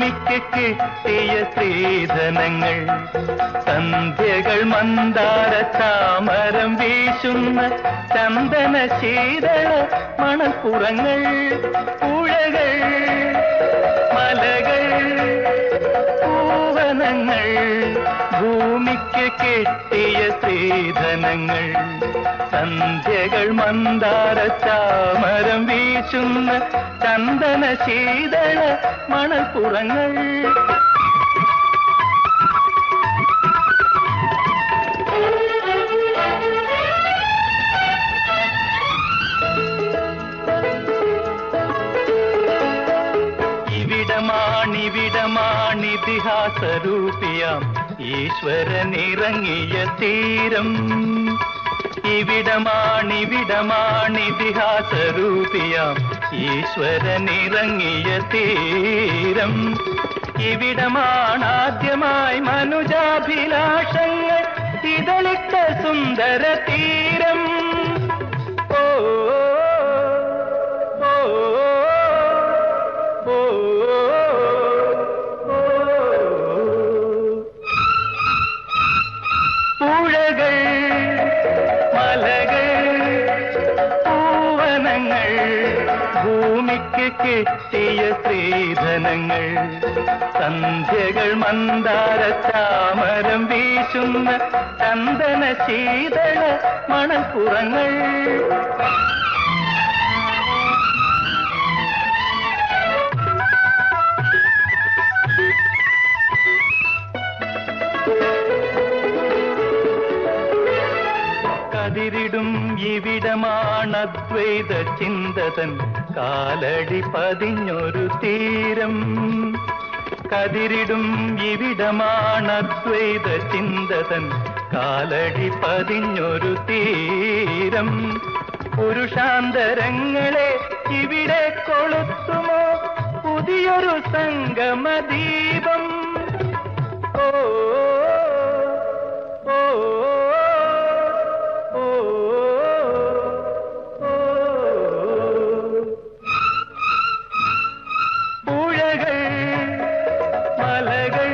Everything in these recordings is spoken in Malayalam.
ഭൂമിക്ക് കിട്ടിയ സ്ത്രീധനങ്ങൾ സന്ധ്യകൾ മന്ദാര ചാമരം വീശുന്ന ചന്ദന ശീതള മണപ്പുറങ്ങൾ പുഴകൾ മലകൾ പൂവനങ്ങൾ ഭൂമിക്ക് കിട്ടിയ സ്ത്രീധനങ്ങൾ സന്ധ്യകൾ മന്ദാര ചാമരം വീശുന്ന ചന്ദന ശീതള മണപ്പുറങ്ങൾ ഇവിടമാണിവിടമാണിതിഹാസരൂപിയാം ഈശ്വരനിറങ്ങിയ തീരം ഇവിടമാണിവിടമാണിതിഹാസരൂപിയാം ഈശ്വരനിറങ്ങിയ തീരം ഇവിടമാണാദ്യമായി മനുജാഭിലാഷങ്ങൾ ഇതളിട്ട സുന്ദര തീരം ഓ ഓ ഓ പുഴകൾ മലകൾ പൂവനങ്ങൾ ഭൂമിക്ക് കിട്ടിയ സ്ത്രീധനങ്ങൾ സന്ധ്യകൾ മന്ദാര ചാമരം വീശുന്ന ചന്ദന ശീതള മണപ്പുറങ്ങൾ കതിരിടും ഇവിടമാണദ്വൈത ചിന്തതൻ കാലടി പതിഞ്ഞൊരു തീരം കതിരിടും ഇവിടമാണദ്വൈത ചിന്തതൻ കാലടി പതിഞ്ഞൊരു തീരം പുരുഷാന്തരങ്ങളെ ഇവിടെ കൊളുത്തുമോ പുതിയൊരു സംഗമദീപം ഓ ഓ ഓ പുഴകൾ മലകൾ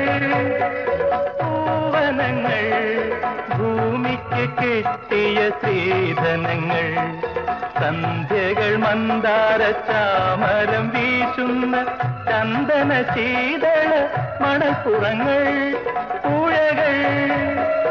പൂവനങ്ങൾ ഭൂമിക്ക് കിട്ടിയ സ്ത്രീധനങ്ങൾ സന്ധ്യകൾ മന്ദാര ചാമരം വീശുന്ന ചന്ദന ശീതള മണപ്പുറങ്ങൾ പുഴകൾ